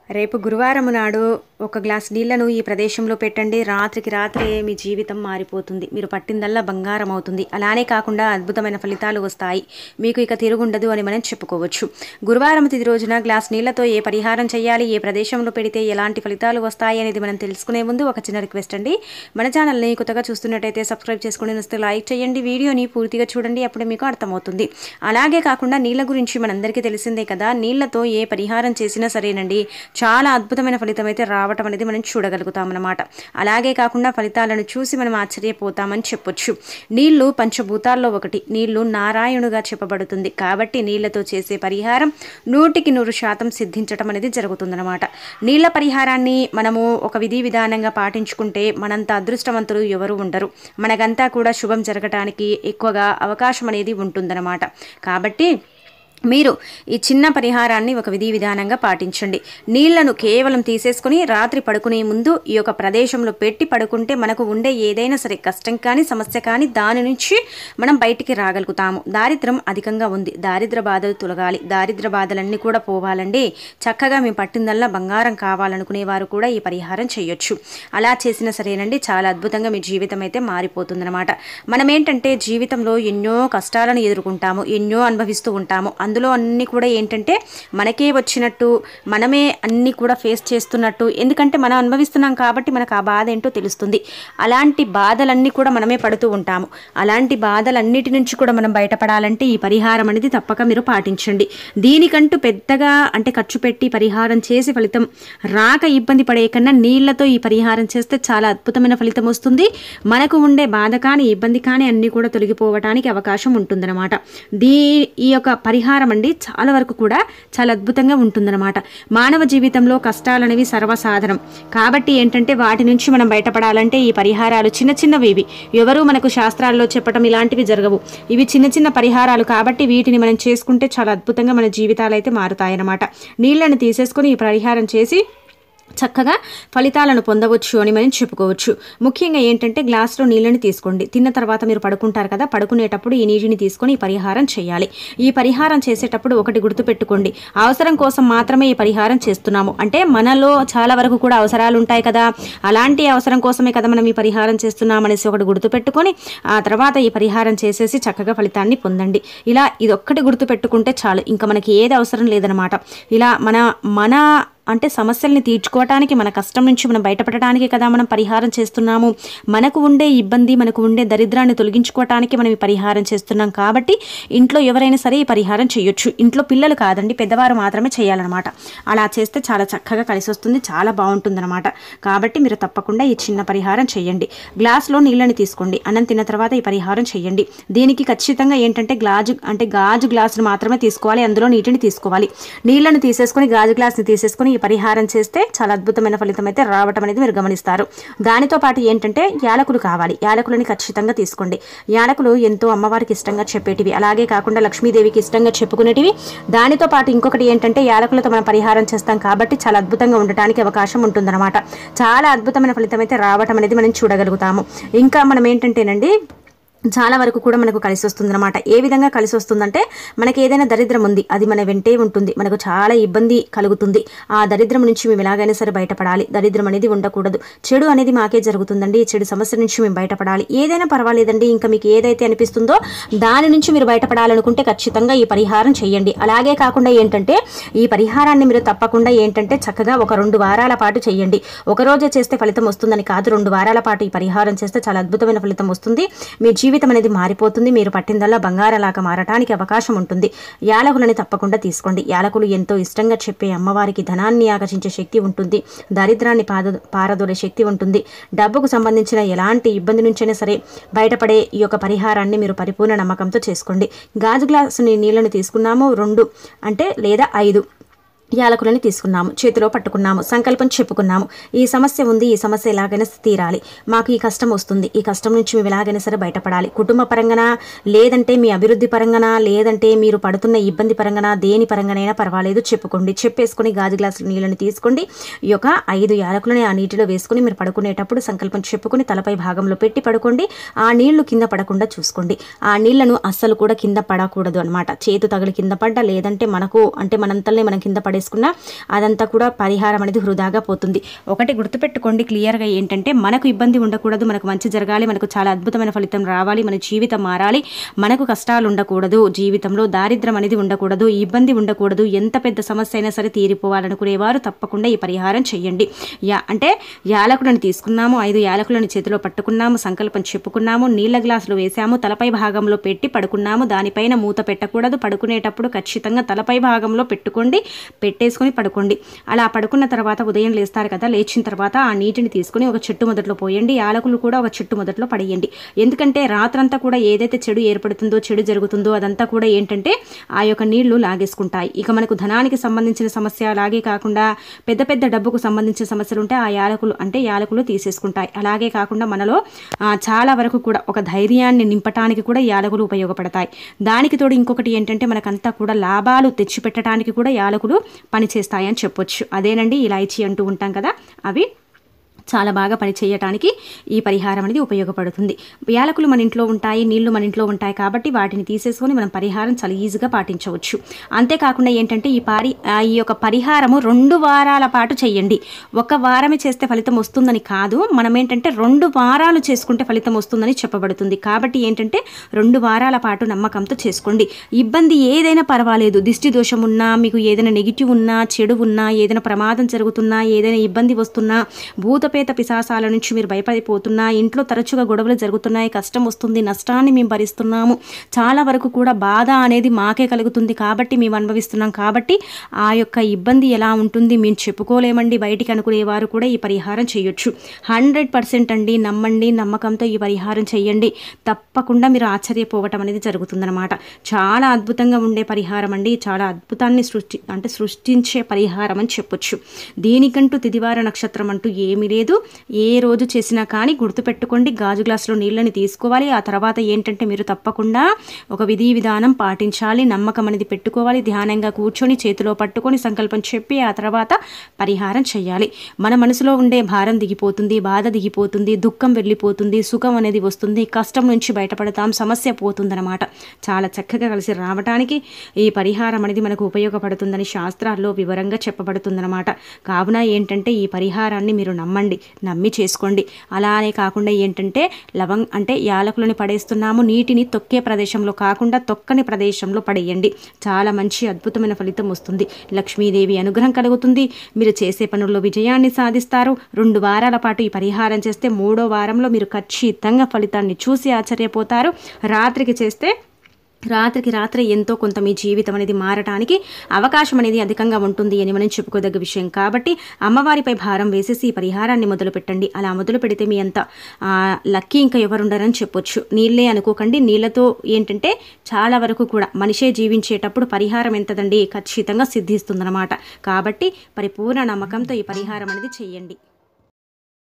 రేపు గురువారం నాడు ఒక గ్లాస్ నీళ్లను ఈ ప్రదేశంలో పెట్టండి రాత్రికి రాత్రే మీ జీవితం మారిపోతుంది మీరు పట్టిందల్లా బంగారం అవుతుంది అలానే కాకుండా అద్భుతమైన ఫలితాలు వస్తాయి మీకు ఇక తిరుగుండదు అని మనం చెప్పుకోవచ్చు గురువారం తిది రోజున గ్లాస్ నీళ్లతో ఏ పరిహారం చేయాలి ఏ ప్రదేశంలో పెడితే ఎలాంటి ఫలితాలు వస్తాయి అనేది మనం తెలుసుకునే ముందు ఒక చిన్న రిక్వెస్ట్ అండి మన ఛానల్ని కొత్తగా చూస్తున్నట్టయితే సబ్స్క్రైబ్ చేసుకుని వస్తే లైక్ చేయండి వీడియోని పూర్తిగా చూడండి అప్పుడే మీకు అర్థమవుతుంది అలాగే కాకుండా నీళ్ళ గురించి మనందరికీ తెలిసిందే కదా నీళ్లతో ఏ పరిహారం చేసినా సరేనండి చాలా అద్భుతమైన ఫలితం అయితే రావటం అనేది మనం చూడగలుగుతాం అన్నమాట అలాగే కాకుండా ఫలితాలను చూసి మనం ఆశ్చర్యపోతామని చెప్పొచ్చు నీళ్లు పంచభూతాల్లో ఒకటి నీళ్లు నారాయణుగా చెప్పబడుతుంది కాబట్టి నీళ్లతో చేసే పరిహారం నూటికి నూరు శాతం సిద్ధించటం అనేది జరుగుతుందన్నమాట నీళ్ల పరిహారాన్ని మనము ఒక విధి విధానంగా పాటించుకుంటే మనంత అదృష్టవంతులు ఎవరు ఉండరు మనకంతా కూడా శుభం జరగటానికి ఎక్కువగా అవకాశం అనేది ఉంటుందన్నమాట కాబట్టి మీరు ఈ చిన్న పరిహారాన్ని ఒక విధి విధానంగా పాటించండి నీళ్లను కేవలం తీసేసుకుని రాత్రి పడుకునే ముందు ఈ యొక్క ప్రదేశంలో పెట్టి పడుకుంటే మనకు ఉండే ఏదైనా సరే కష్టం కానీ సమస్య కానీ దాని నుంచి మనం బయటికి రాగలుగుతాము దారిద్రం అధికంగా ఉంది దారిద్ర బాధలు తొలగాలి దారిద్ర బాధలన్నీ కూడా పోవాలండి చక్కగా మేము పట్టిందల్లా బంగారం కావాలనుకునే వారు కూడా ఈ పరిహారం చేయొచ్చు అలా చేసినా సరేనండి చాలా అద్భుతంగా మీ జీవితం అయితే మారిపోతుందన్నమాట మనం ఏంటంటే జీవితంలో ఎన్నో కష్టాలను ఎదుర్కొంటాము ఎన్నో అనుభవిస్తూ ఉంటాము అందులో అన్నీ కూడా ఏంటంటే మనకే వచ్చినట్టు మనమే అన్నీ కూడా ఫేస్ చేస్తున్నట్టు ఎందుకంటే మనం అనుభవిస్తున్నాం కాబట్టి మనకు ఆ బాధ ఏంటో తెలుస్తుంది అలాంటి బాధలన్నీ కూడా మనమే పడుతూ ఉంటాము అలాంటి బాధలన్నిటి నుంచి కూడా మనం బయటపడాలంటే ఈ పరిహారం అనేది తప్పక మీరు పాటించండి దీనికంటూ పెద్దగా అంటే ఖర్చు పెట్టి పరిహారం చేసి ఫలితం రాక ఇబ్బంది పడే కన్నా నీళ్లతో ఈ పరిహారం చేస్తే చాలా అద్భుతమైన ఫలితం వస్తుంది మనకు ఉండే బాధ కానీ ఇబ్బంది కానీ అన్నీ కూడా తొలగిపోవడానికి అవకాశం ఉంటుందన్నమాట దీ ఈ యొక్క పరిహారం అండి చాలా వరకు కూడా చాలా అద్భుతంగా ఉంటుందన్నమాట మానవ జీవితంలో కష్టాలు అనేవి సర్వసాధారణం కాబట్టి ఏంటంటే వాటి నుంచి మనం బయటపడాలంటే ఈ పరిహారాలు చిన్న చిన్నవి ఇవి ఎవరు మనకు శాస్త్రాల్లో చెప్పడం ఇలాంటివి జరగవు ఇవి చిన్న చిన్న పరిహారాలు కాబట్టి వీటిని మనం చేసుకుంటే చాలా అద్భుతంగా మన జీవితాలు అయితే మారుతాయన్నమాట నీళ్ళని తీసేసుకొని ఈ పరిహారం చేసి చక్కగా ఫలితాలను పొందవచ్చు అని మనం చెప్పుకోవచ్చు ముఖ్యంగా ఏంటంటే గ్లాస్లో నీళ్ళని తీసుకోండి తిన్న తర్వాత మీరు పడుకుంటారు కదా పడుకునేటప్పుడు ఈ నీటిని తీసుకొని ఈ పరిహారం చేయాలి ఈ పరిహారం చేసేటప్పుడు ఒకటి గుర్తుపెట్టుకోండి అవసరం కోసం మాత్రమే ఈ పరిహారం చేస్తున్నాము అంటే మనలో చాలా వరకు కూడా అవసరాలు ఉంటాయి కదా అలాంటి అవసరం కోసమే కదా మనం ఈ పరిహారం చేస్తున్నాం అనేసి ఒకటి గుర్తుపెట్టుకొని ఆ తర్వాత ఈ పరిహారం చేసేసి చక్కగా ఫలితాన్ని పొందండి ఇలా ఇదొక్కటి గుర్తుపెట్టుకుంటే చాలు ఇంకా మనకి ఏది అవసరం లేదనమాట ఇలా మన మన అంటే సమస్యల్ని తీర్చుకోవటానికి మన కష్టం నుంచి మనం బయటపడటానికి కదా మనం పరిహారం చేస్తున్నాము మనకు ఉండే ఇబ్బంది మనకు ఉండే దరిద్రాన్ని తొలగించుకోవటానికి మనం ఈ పరిహారం చేస్తున్నాం కాబట్టి ఇంట్లో ఎవరైనా సరే ఈ పరిహారం చేయొచ్చు ఇంట్లో పిల్లలు కాదండి పెద్దవారు మాత్రమే చేయాలన్నమాట అలా చేస్తే చాలా చక్కగా కలిసి వస్తుంది చాలా బాగుంటుందన్నమాట కాబట్టి మీరు తప్పకుండా ఈ చిన్న పరిహారం చేయండి గ్లాస్లో నీళ్ళని తీసుకోండి అన్నం తిన్న తర్వాత ఈ పరిహారం చేయండి దీనికి ఖచ్చితంగా ఏంటంటే గాజు అంటే గాజు గ్లాసును మాత్రమే తీసుకోవాలి అందులో నీటిని తీసుకోవాలి నీళ్ళను తీసేసుకొని గాజు గ్లాస్ని తీసేసుకొని ఈ పరిహారం చేస్తే చాలా అద్భుతమైన ఫలితం అయితే రావటం అనేది మీరు గమనిస్తారు దానితో పాటు ఏంటంటే యాలకులు కావాలి యాలకులని ఖచ్చితంగా తీసుకోండి యాలకులు ఎంతో అమ్మవారికి ఇష్టంగా చెప్పేటివి అలాగే కాకుండా లక్ష్మీదేవికి ఇష్టంగా చెప్పుకునేటివి దానితో పాటు ఇంకొకటి ఏంటంటే యాలకులతో మనం పరిహారం చేస్తాం కాబట్టి చాలా అద్భుతంగా ఉండటానికి అవకాశం ఉంటుందన్నమాట చాలా అద్భుతమైన ఫలితం అయితే రావటం అనేది మనం చూడగలుగుతాము ఇంకా మనం ఏంటంటేనండి చాలా వరకు కూడా మనకు కలిసి వస్తుందన్నమాట ఏ విధంగా కలిసి వస్తుందంటే మనకి ఏదైనా దరిద్రం ఉంది అది మన వెంటే ఉంటుంది మనకు చాలా ఇబ్బంది కలుగుతుంది ఆ దరిద్రం నుంచి మేము ఎలాగైనా సరే బయటపడాలి దరిద్రం అనేది ఉండకూడదు చెడు అనేది మాకే జరుగుతుందండి ఈ చెడు సమస్య నుంచి మేము బయటపడాలి ఏదైనా పర్వాలేదండి ఇంకా మీకు ఏదైతే అనిపిస్తుందో దాని నుంచి మీరు బయటపడాలనుకుంటే ఖచ్చితంగా ఈ పరిహారం చేయండి అలాగే కాకుండా ఏంటంటే ఈ పరిహారాన్ని మీరు తప్పకుండా ఏంటంటే చక్కగా ఒక రెండు వారాల పాటు చేయండి ఒక రోజే చేస్తే ఫలితం వస్తుందని కాదు రెండు వారాల పాటు ఈ పరిహారం చేస్తే చాలా అద్భుతమైన ఫలితం వస్తుంది మీ జీవితం అనేది మారిపోతుంది మీరు పట్టిందల్లా బంగారలాగా మారటానికి అవకాశం ఉంటుంది యాలకులని తప్పకుండా తీసుకోండి యాలకులు ఎంతో ఇష్టంగా చెప్పే అమ్మవారికి ధనాన్ని ఆకర్షించే శక్తి ఉంటుంది దరిద్రాన్ని పాద పారదోలే శక్తి ఉంటుంది డబ్బుకు సంబంధించిన ఎలాంటి ఇబ్బంది నుంచైనా సరే బయటపడే ఈ యొక్క పరిహారాన్ని మీరు పరిపూర్ణ నమ్మకంతో చేసుకోండి గాజు గ్లాసుని నీళ్లను తీసుకున్నాము రెండు అంటే లేదా ఐదు యాలకులని తీసుకున్నాము చేతిలో పట్టుకున్నాము సంకల్పం చెప్పుకున్నాము ఈ సమస్య ఉంది ఈ సమస్య ఎలాగైనా తీరాలి మాకు ఈ కష్టం వస్తుంది ఈ కష్టం నుంచి మేము ఎలాగైనా సరే బయటపడాలి కుటుంబ పరంగానా లేదంటే మీ అభివృద్ధి పరంగానా లేదంటే మీరు పడుతున్న ఇబ్బంది పరంగానా దేని పరంగానైనా పర్వాలేదు చెప్పుకోండి చెప్పేసుకొని గాజు గ్లాసులు నీళ్ళని తీసుకోండి ఈ యొక్క ఐదు యాలకులని ఆ నీటిలో వేసుకుని మీరు పడుకునేటప్పుడు సంకల్పం చెప్పుకుని తలపై భాగంలో పెట్టి పడుకోండి ఆ నీళ్లు కింద పడకుండా చూసుకోండి ఆ నీళ్లను అస్సలు కూడా కింద పడకూడదు అనమాట చేతు తగిలి కింద పడ్డా లేదంటే మనకు అంటే మనంతల్నే మనం కింద పడి పడేసుకున్నా అదంతా కూడా పరిహారం అనేది వృధాగా పోతుంది ఒకటి గుర్తుపెట్టుకోండి క్లియర్గా ఏంటంటే మనకు ఇబ్బంది ఉండకూడదు మనకు మంచి జరగాలి మనకు చాలా అద్భుతమైన ఫలితం రావాలి మన జీవితం మారాలి మనకు కష్టాలు ఉండకూడదు జీవితంలో దారిద్రం అనేది ఉండకూడదు ఇబ్బంది ఉండకూడదు ఎంత పెద్ద సమస్య అయినా సరే తీరిపోవాలనుకునేవారు తప్పకుండా ఈ పరిహారం చేయండి యా అంటే యాలకులను తీసుకున్నాము ఐదు యాలకులను చేతిలో పట్టుకున్నాము సంకల్పం చెప్పుకున్నాము నీళ్ళ గ్లాసులు వేసాము తలపై భాగంలో పెట్టి పడుకున్నాము దానిపైన మూత పెట్టకూడదు పడుకునేటప్పుడు ఖచ్చితంగా తలపై భాగంలో పెట్టుకోండి పెట్టేసుకొని పడుకోండి అలా పడుకున్న తర్వాత ఉదయం లేస్తారు కదా లేచిన తర్వాత ఆ నీటిని తీసుకొని ఒక చెట్టు మొదట్లో పోయండి యాలకులు కూడా ఒక చెట్టు మొదట్లో పడేయండి ఎందుకంటే రాత్రంతా కూడా ఏదైతే చెడు ఏర్పడుతుందో చెడు జరుగుతుందో అదంతా కూడా ఏంటంటే ఆ యొక్క నీళ్లు లాగేసుకుంటాయి ఇక మనకు ధనానికి సంబంధించిన సమస్య అలాగే కాకుండా పెద్ద పెద్ద డబ్బుకు సంబంధించిన సమస్యలు ఉంటే ఆ యాలకులు అంటే యాలకులు తీసేసుకుంటాయి అలాగే కాకుండా మనలో ఆ, చాలా వరకు కూడా ఒక ధైర్యాన్ని నింపటానికి కూడా ఈ యాలకులు ఉపయోగపడతాయి దానికి తోడు ఇంకొకటి ఏంటంటే మనకంతా కూడా లాభాలు తెచ్చిపెట్టడానికి కూడా యాలకులు పనిచేస్తాయి అని చెప్పొచ్చు అదేనండి ఇలాయచీ అంటూ ఉంటాం కదా అవి చాలా బాగా పని చేయటానికి ఈ పరిహారం అనేది ఉపయోగపడుతుంది యాలకులు మన ఇంట్లో ఉంటాయి నీళ్లు మన ఇంట్లో ఉంటాయి కాబట్టి వాటిని తీసేసుకొని మనం పరిహారం చాలా ఈజీగా పాటించవచ్చు అంతేకాకుండా ఏంటంటే ఈ పారి ఆ, ఈ యొక్క పరిహారము రెండు వారాల పాటు చేయండి ఒక వారమే చేస్తే ఫలితం వస్తుందని కాదు మనం ఏంటంటే రెండు వారాలు చేసుకుంటే ఫలితం వస్తుందని చెప్పబడుతుంది కాబట్టి ఏంటంటే రెండు వారాల పాటు నమ్మకంతో చేసుకోండి ఇబ్బంది ఏదైనా పర్వాలేదు దిష్టి దోషం ఉన్నా మీకు ఏదైనా నెగిటివ్ ఉన్నా చెడు ఉన్నా ఏదైనా ప్రమాదం జరుగుతున్నా ఏదైనా ఇబ్బంది వస్తున్నా భూతపేత పిశాసాల నుంచి మీరు భయపడిపోతున్నా ఇంట్లో తరచుగా గొడవలు జరుగుతున్నాయి కష్టం వస్తుంది నష్టాన్ని మేము భరిస్తున్నాము చాలా వరకు కూడా బాధ అనేది మాకే కలుగుతుంది కాబట్టి మేము అనుభవిస్తున్నాం కాబట్టి ఆ యొక్క ఇబ్బంది ఎలా ఉంటుంది మేము చెప్పుకోలేమండి బయటికి అనుకునేవారు కూడా ఈ పరిహారం చేయొచ్చు హండ్రెడ్ పర్సెంట్ అండి నమ్మండి నమ్మకంతో ఈ పరిహారం చేయండి తప్పకుండా మీరు ఆశ్చర్యపోవటం అనేది జరుగుతుందన్నమాట చాలా అద్భుతంగా ఉండే పరిహారం అండి చాలా అద్భుతాన్ని సృష్టి అంటే సృష్టించే పరిహారం అని చెప్పొచ్చు దీనికంటూ తిదివార నక్షత్రం అంటూ ఏమీ లేదు ఏ రోజు చేసినా కానీ గుర్తుపెట్టుకోండి గాజు గ్లాసులో నీళ్ళని తీసుకోవాలి ఆ తర్వాత ఏంటంటే మీరు తప్పకుండా ఒక విధి విధానం పాటించాలి నమ్మకం అనేది పెట్టుకోవాలి ధ్యానంగా కూర్చొని చేతిలో పట్టుకొని సంకల్పం చెప్పి ఆ తర్వాత పరిహారం చేయాలి మన మనసులో ఉండే భారం దిగిపోతుంది బాధ దిగిపోతుంది దుఃఖం వెళ్ళిపోతుంది సుఖం అనేది వస్తుంది కష్టం నుంచి బయటపడతాం సమస్య పోతుందన్నమాట చాలా చక్కగా కలిసి రావడానికి ఈ పరిహారం అనేది మనకు ఉపయోగపడుతుందని శాస్త్రాల్లో వివరంగా చెప్పబడుతుందన్నమాట కావున ఏంటంటే ఈ పరిహారాన్ని మీరు నమ్మండి నమ్మి చేసుకోండి అలానే కాకుండా ఏంటంటే లవంగ్ అంటే యాలకులను పడేస్తున్నాము నీటిని తొక్కే ప్రదేశంలో కాకుండా తొక్కని ప్రదేశంలో పడేయండి చాలా మంచి అద్భుతమైన ఫలితం వస్తుంది లక్ష్మీదేవి అనుగ్రహం కలుగుతుంది మీరు చేసే పనుల్లో విజయాన్ని సాధిస్తారు రెండు వారాల పాటు ఈ పరిహారం చేస్తే మూడో వారంలో మీరు ఖచ్చితంగా ఫలితాన్ని చూసి ఆశ్చర్యపోతారు రాత్రికి చేస్తే రాత్రికి రాత్రి ఎంతో కొంత మీ జీవితం అనేది మారటానికి అవకాశం అనేది అధికంగా ఉంటుంది అని మనం చెప్పుకోదగ్గ విషయం కాబట్టి అమ్మవారిపై భారం వేసేసి ఈ పరిహారాన్ని మొదలు పెట్టండి అలా మొదలు పెడితే మీ అంత ఆ, లక్కీ ఇంకా ఎవరుండరని చెప్పొచ్చు నీళ్ళే అనుకోకండి నీళ్ళతో ఏంటంటే చాలా వరకు కూడా మనిషే జీవించేటప్పుడు పరిహారం ఎంతదండి ఖచ్చితంగా సిద్ధిస్తుందన్నమాట కాబట్టి పరిపూర్ణ నమ్మకంతో ఈ పరిహారం అనేది చేయండి